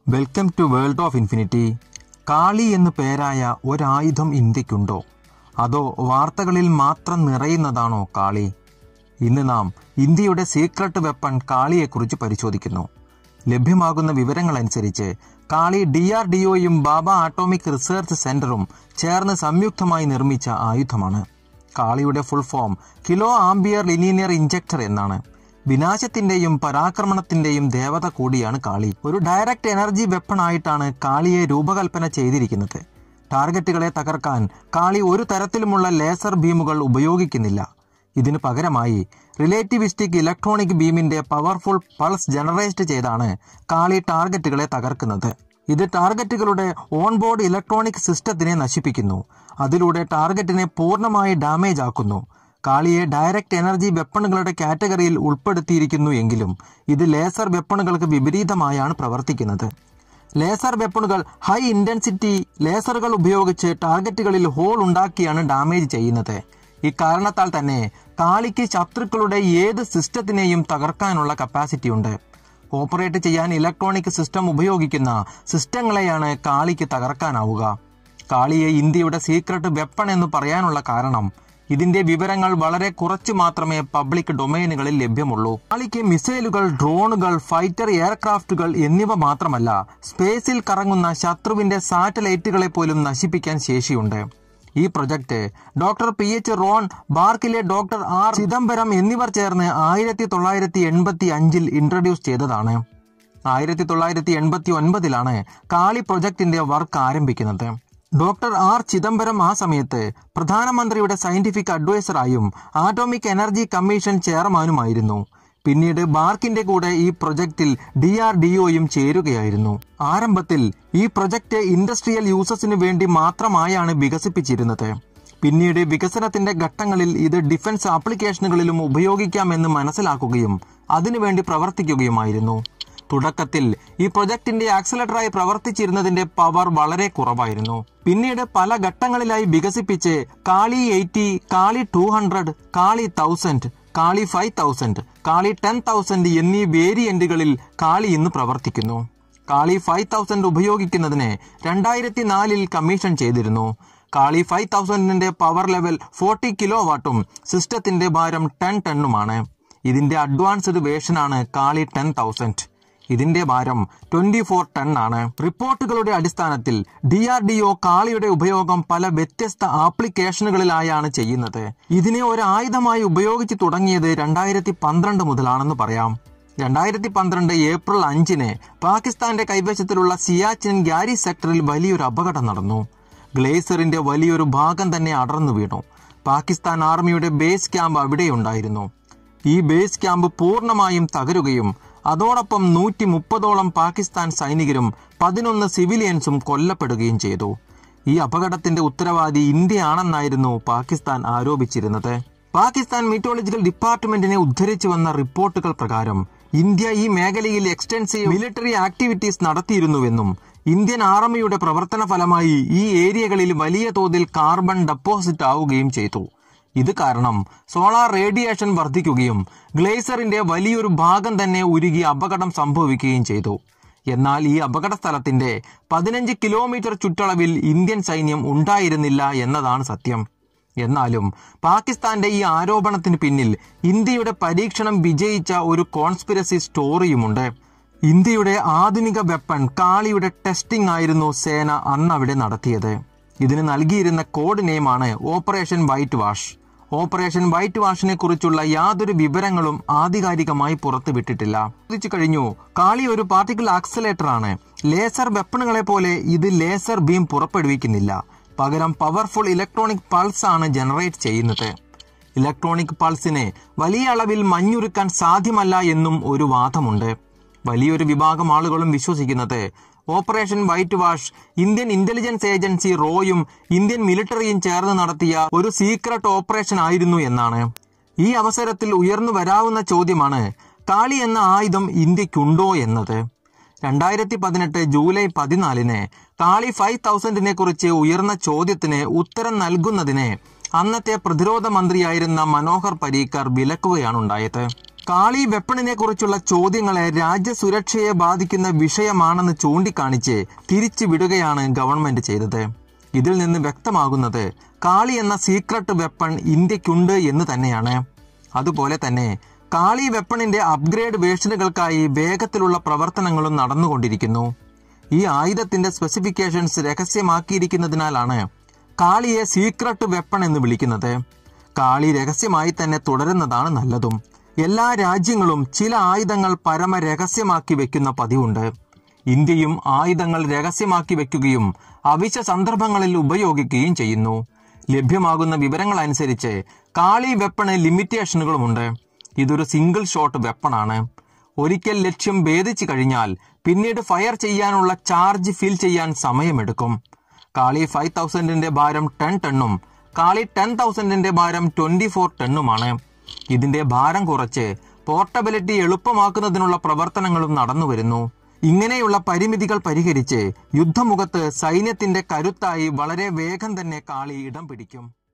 welcome to world of infinity Kali എന്നു പേരായ ഒരായുധം ഇന്ത്യക്കുണ്ടോ അതോ വാർത്തകളിൽ മാത്രം നിറയുന്നതാണോ കാളി ഇന്ന് നാം ഇന്ത്യയുടെ സീക്രട്ട് വെപ്പൺ കാളിയെക്കുറിച്ച് പരിശോധിക്കുന്നു ലഭ്യമാകുന്ന വിവരങ്ങളനുസരിച്ച് കാളി ഡി ആർ ഡി ഒയും ബാബ ആട്ടോമിക് റിസർച്ച് സെന്ററും ചേർന്ന് സംയുക്തമായി നിർമ്മിച്ച ആയുധമാണ് കാളിയുടെ full form kilo ampere linear injector എന്നാണ് വിനാശത്തിന്റെയും പരാക്രമണത്തിന്റെയും ദേവത കൂടിയാണ് കാളി ഒരു ഡയറക്റ്റ് എനർജി വെപ്പൺ ആയിട്ടാണ് കാളിയെ രൂപകൽപ്പന ചെയ്തിരിക്കുന്നത് ടാർഗറ്റുകളെ തകർക്കാൻ കാളി ഒരു തരത്തിലുമുള്ള ലേസർ ബീമുകൾ ഉപയോഗിക്കുന്നില്ല ഇതിനു പകരമായി റിലേറ്റിവിസ്റ്റിക് ഇലക്ട്രോണിക് ബീമിന്റെ പവർഫുൾ പൾസ് ജനറേറ്റ് ചെയ്താണ് കാളി ടാർഗറ്റുകളെ തകർക്കുന്നത് ഇത് ടാർഗറ്റുകളുടെ ഓൺബോർഡ് ഇലക്ട്രോണിക് സിസ്റ്റത്തിനെ നശിപ്പിക്കുന്നു അതിലൂടെ ടാർഗറ്റിനെ പൂർണ്ണമായി ഡാമേജ് ആക്കുന്നു കാളിയെ ഡയറക്റ്റ് എനർജി വെപ്പണുകളുടെ കാറ്റഗറിയിൽ ഉൾപ്പെടുത്തിയിരിക്കുന്നു എങ്കിലും ഇത് ലേസർ വെപ്പണുകൾക്ക് വിപരീതമായാണ് പ്രവർത്തിക്കുന്നത് ലേസർ വെപ്പണുകൾ ഹൈ ഇന്റൻസിറ്റി ലേസറുകൾ ഉപയോഗിച്ച് ടാർഗറ്റുകളിൽ ഹോൾ ഉണ്ടാക്കിയാണ് ഡാമേജ് ചെയ്യുന്നത് ഇക്കാരണത്താൽ തന്നെ കാളിക്ക് ശത്രുക്കളുടെ ഏത് സിസ്റ്റത്തിനെയും തകർക്കാനുള്ള കപ്പാസിറ്റി ഉണ്ട് ഓപ്പറേറ്റ് ചെയ്യാൻ ഇലക്ട്രോണിക് സിസ്റ്റം ഉപയോഗിക്കുന്ന സിസ്റ്റങ്ങളെയാണ് കാളിക്ക് തകർക്കാനാവുക കാളിയെ ഇന്ത്യയുടെ സീക്രട്ട് വെപ്പൺ എന്ന് പറയാനുള്ള കാരണം ഇതിന്റെ വിവരങ്ങൾ വളരെ കുറച്ച് മാത്രമേ പബ്ലിക് ഡൊമൈനുകളിൽ ലഭ്യമുള്ളൂ കാളിക്ക് മിസൈലുകൾ ഡ്രോണുകൾ ഫൈറ്റർ എയർക്രാഫ്റ്റുകൾ എന്നിവ മാത്രമല്ല സ്പേസിൽ കറങ്ങുന്ന ശത്രുവിന്റെ സാറ്റലൈറ്റുകളെ പോലും നശിപ്പിക്കാൻ ശേഷിയുണ്ട് ഈ project doctor P H Ron ബാർക്കിലെ ഡോക്ടർ ആർ ചിദംബരം എന്നിവർ ചേർന്ന് ആയിരത്തി തൊള്ളായിരത്തി എൺപത്തി അഞ്ചിൽ ഇൻട്രൊഡ്യൂസ് ചെയ്തതാണ് ആയിരത്തി തൊള്ളായിരത്തി എൺപത്തി ഒൻപതിലാണ് കാളി പ്രൊജക്ടിന്റെ വർക്ക് ആരംഭിക്കുന്നത് ഡോക്ടർ ആർ ചിദംബരം ആ സമയത്ത് പ്രധാനമന്ത്രിയുടെ സയന്റിഫിക് അഡ്വൈസറായും ആറ്റോമിക് എനർജി കമ്മീഷൻ ചെയർമാനുമായിരുന്നു പിന്നീട് ബാർക്കിന്റെ കൂടെ ഈ പ്രൊജക്റ്റിൽ ഡി ആർ ഡി ഒയും ചേരുകയായിരുന്നു ആരംഭത്തിൽ ഈ പ്രൊജക്ട് ഇൻഡസ്ട്രിയൽ യൂസസിന് വേണ്ടി മാത്രമായാണ് വികസിപ്പിച്ചിരുന്നത് പിന്നീട് വികസനത്തിന്റെ ഘട്ടങ്ങളിൽ ഇത് ഡിഫൻസ് ആപ്ലിക്കേഷനുകളിലും ഉപയോഗിക്കാമെന്ന് മനസ്സിലാക്കുകയും അതിനുവേണ്ടി പ്രവർത്തിക്കുകയുമായിരുന്നു തുടക്കത്തിൽ ഈ പ്രൊജക്ടിന്റെ ആക്സിലേറ്ററായി പ്രവർത്തിച്ചിരുന്നതിന്റെ പവർ വളരെ കുറവായിരുന്നു പിന്നീട് പല ഘട്ടങ്ങളിലായി വികസിപ്പിച്ച് Kali eighty Kali two hundred Kali thousand Kali five thousand Kali ten thousand എന്നീ വേരിയന്റുകളിൽ കാളി ഇന്ന് പ്രവർത്തിക്കുന്നു കാളി ഫൈവ് തൗസൻഡ് ഉപയോഗിക്കുന്നതിന് രണ്ടായിരത്തി നാലിൽ കമ്മീഷൻ ചെയ്തിരുന്നു കാളി ഫൈവ് തൗസൻഡിന്റെ പവർ ലെവൽ ഫോർട്ടി കിലോ വാട്ടും സിസ്റ്റത്തിന്റെ ഭാരം ടെൻ ടണ്ണുമാണ് ഇതിന്റെ അഡ്വാൻസ്ഡ് വേർഷനാണ് കാളി ടെൻ തൗസൻഡ് ഇതിന്റെ ഭാരം ട്വന്റി ഫോർ ടൺ ആണ് റിപ്പോർട്ടുകളുടെ അടിസ്ഥാനത്തിൽ ഡി ആർ ഡി ഒ കാളിയുടെ ഉപയോഗം പല വ്യത്യസ്ത ആപ്ലിക്കേഷനുകളിലായാണ് ചെയ്യുന്നത് ഇതിനെ ഒരു ആയുധമായി ഉപയോഗിച്ച് തുടങ്ങിയത് രണ്ടായിരത്തി പന്ത്രണ്ട് മുതലാണെന്ന് പറയാം രണ്ടായിരത്തി പന്ത്രണ്ട് ഏപ്രിൽ അഞ്ചിന് പാകിസ്ഥാന്റെ കൈവശത്തിലുള്ള സിയാച്ചിൻ ഗ്യാരി സെക്ടറിൽ വലിയൊരു അപകടം നടന്നു ഗ്ലേസറിന്റെ വലിയൊരു ഭാഗം തന്നെ അടർന്നു വീണു പാകിസ്ഥാൻ ആർമിയുടെ ബേസ് ക്യാമ്പ് അവിടെയുണ്ടായിരുന്നു ഈ ബേസ് ക്യാമ്പ് പൂർണ്ണമായും തകരുകയും അതോടൊപ്പം നൂറ്റി മുപ്പതോളം പാകിസ്ഥാൻ സൈനികരും പതിനൊന്ന് സിവിലിയൻസും കൊല്ലപ്പെടുകയും ചെയ്തു ഈ അപകടത്തിന്റെ ഉത്തരവാദി ഇന്ത്യയാണെന്നായിരുന്നു പാകിസ്ഥാൻ ആരോപിച്ചിരുന്നത് പാകിസ്ഥാൻ മീറ്റോളജിക്കൽ ഡിപ്പാർട്ട്മെന്റിനെ ഉദ്ധരിച്ചു വന്ന റിപ്പോർട്ടുകൾ പ്രകാരം ഇന്ത്യ ഈ മേഖലയിൽ എക്സ്റ്റൻസീവ് മിലിറ്ററി ആക്ടിവിറ്റീസ് നടത്തിയിരുന്നുവെന്നും ഇന്ത്യൻ ആർമിയുടെ പ്രവർത്തന ഫലമായി ഈ ഏരിയകളിൽ വലിയ തോതിൽ കാർബൺ ഡെപ്പോസിറ്റ് ആവുകയും ചെയ്തു ഇത് കാരണം സോളാർ റേഡിയേഷൻ വർദ്ധിക്കുകയും ഗ്ലേസറിന്റെ വലിയൊരു ഭാഗം തന്നെ ഉരുകി അപകടം സംഭവിക്കുകയും ചെയ്തു എന്നാൽ ഈ അപകട സ്ഥലത്തിന്റെ പതിനഞ്ച് കിലോമീറ്റർ ചുറ്റളവിൽ ഇന്ത്യൻ സൈന്യം ഉണ്ടായിരുന്നില്ല എന്നതാണ് സത്യം എന്നാലും പാകിസ്ഥാന്റെ ഈ ആരോപണത്തിന് പിന്നിൽ ഇന്ത്യയുടെ പരീക്ഷണം വിജയിച്ച ഒരു കോൺസ്പിരസി സ്റ്റോറിയുമുണ്ട് ഇന്ത്യയുടെ ആധുനിക വെപ്പൺ കാളിയുടെ ടെസ്റ്റിംഗ് ആയിരുന്നു സേന അന്ന് അവിടെ നടത്തിയത് ഇതിന് നൽകിയിരുന്ന കോഡ് നെയിമാണ് operation white wash operation white വാഷിനെ കുറിച്ചുള്ള യാതൊരു വിവരങ്ങളും ആധികാരികമായി പുറത്തുവിട്ടിട്ടില്ല ചോദിച്ചു കഴിഞ്ഞു കാളി ഒരു പാർട്ടിക്കിൾ ആക്സലേറ്റർ ആണ് ലേസർ വെപ്പണുകളെ പോലെ ഇത് ലേസർ ബീം പുറപ്പെടുവിക്കുന്നില്ല പകരം പവർഫുൾ ഇലക്ട്രോണിക് പൾസ് ആണ് ജനറേറ്റ് ചെയ്യുന്നത് ഇലക്ട്രോണിക് പൾസിനെ വലിയ അളവിൽ മഞ്ഞുരുക്കാൻ സാധ്യമല്ല എന്നും ഒരു വാദമുണ്ട് വലിയൊരു വിഭാഗം ആളുകളും വിശ്വസിക്കുന്നത് operation white wash Indian intelligence agency റോയും ഇന്ത്യൻ മിലിറ്ററിയും ചേർന്ന് നടത്തിയ ഒരു സീക്രട്ട് ഓപ്പറേഷൻ ആയിരുന്നു എന്നാണ് ഈ അവസരത്തിൽ ഉയർന്നു വരാവുന്ന ചോദ്യമാണ് കാളി എന്ന ആയുധം ഇന്ത്യക്കുണ്ടോ എന്നത് രണ്ടായിരത്തി പതിനെട്ട് ജൂലൈ പതിനാലിന് കാളി ഫൈവ് തൗസൻഡിനെ കുറിച്ച് ഉയർന്ന ചോദ്യത്തിന് ഉത്തരം നൽകുന്നതിന് അന്നത്തെ പ്രതിരോധ മന്ത്രിയായിരുന്ന മനോഹർ പരീക്കർ വിലക്കുകയാണ് ഉണ്ടായത് കാളി വെപ്പണിനെ കുറിച്ചുള്ള ചോദ്യങ്ങളെ രാജ്യസുരക്ഷയെ ബാധിക്കുന്ന വിഷയമാണെന്ന് ചൂണ്ടിക്കാണിച്ച് തിരിച്ചു വിടുകയാണ് ഗവൺമെന്റ് ചെയ്തത് ഇതിൽ നിന്ന് വ്യക്തമാകുന്നത് കാളി എന്ന സീക്രട്ട് വെപ്പൺ ഇന്ത്യക്കുണ്ട് എന്ന് തന്നെയാണ് അതുപോലെ തന്നെ കാളി വെപ്പണിന്റെ അപ്ഗ്രേഡ് വേർഷനുകൾക്കായി വേഗത്തിലുള്ള പ്രവർത്തനങ്ങളും നടന്നുകൊണ്ടിരിക്കുന്നു ഈ ആയുധത്തിന്റെ സ്പെസിഫിക്കേഷൻസ് രഹസ്യമാക്കിയിരിക്കുന്നതിനാലാണ് കാളിയെ സീക്രട്ട് വെപ്പൺ എന്ന് വിളിക്കുന്നത് കാളി രഹസ്യമായി തന്നെ തുടരുന്നതാണ് നല്ലതും എല്ലാ രാജ്യങ്ങളും ചില ആയുധങ്ങൾ പരമ രഹസ്യമാക്കി വെക്കുന്ന പതിവുണ്ട് ഇന്ത്യയും ആയുധങ്ങൾ രഹസ്യമാക്കി വെക്കുകയും അവശ്യ സന്ദർഭങ്ങളിൽ ഉപയോഗിക്കുകയും ചെയ്യുന്നു ലഭ്യമാകുന്ന വിവരങ്ങൾ അനുസരിച്ച് കാളി വെപ്പണ് ലിമിറ്റേഷനുകളുമുണ്ട് ഇതൊരു സിംഗിൾ ഷോട്ട് വെപ്പണാണ് ഒരിക്കൽ ലക്ഷ്യം ഭേദിച്ചു കഴിഞ്ഞാൽ പിന്നീട് ഫയർ ചെയ്യാനുള്ള ചാർജ് ഫിൽ ചെയ്യാൻ സമയമെടുക്കും കാളി ഫൈവ് തൗസൻഡിന്റെ ഭാരം ടെൻ ടണ്ണും കാളി ടെൻ തൗസൻഡിന്റെ ഭാരം ട്വന്റി ഫോർ ടണ്ണുമാണ് ഇതിന്റെ ഭാരം കുറച്ച് പോർട്ടബിലിറ്റി എളുപ്പമാക്കുന്നതിനുള്ള പ്രവർത്തനങ്ങളും നടന്നുവരുന്നു ഇങ്ങനെയുള്ള പരിമിതികൾ പരിഹരിച്ച് യുദ്ധമുഖത്ത് സൈന്യത്തിന്റെ കരുത്തായി വളരെ വേഗം തന്നെ കാളി ഇടം പിടിക്കും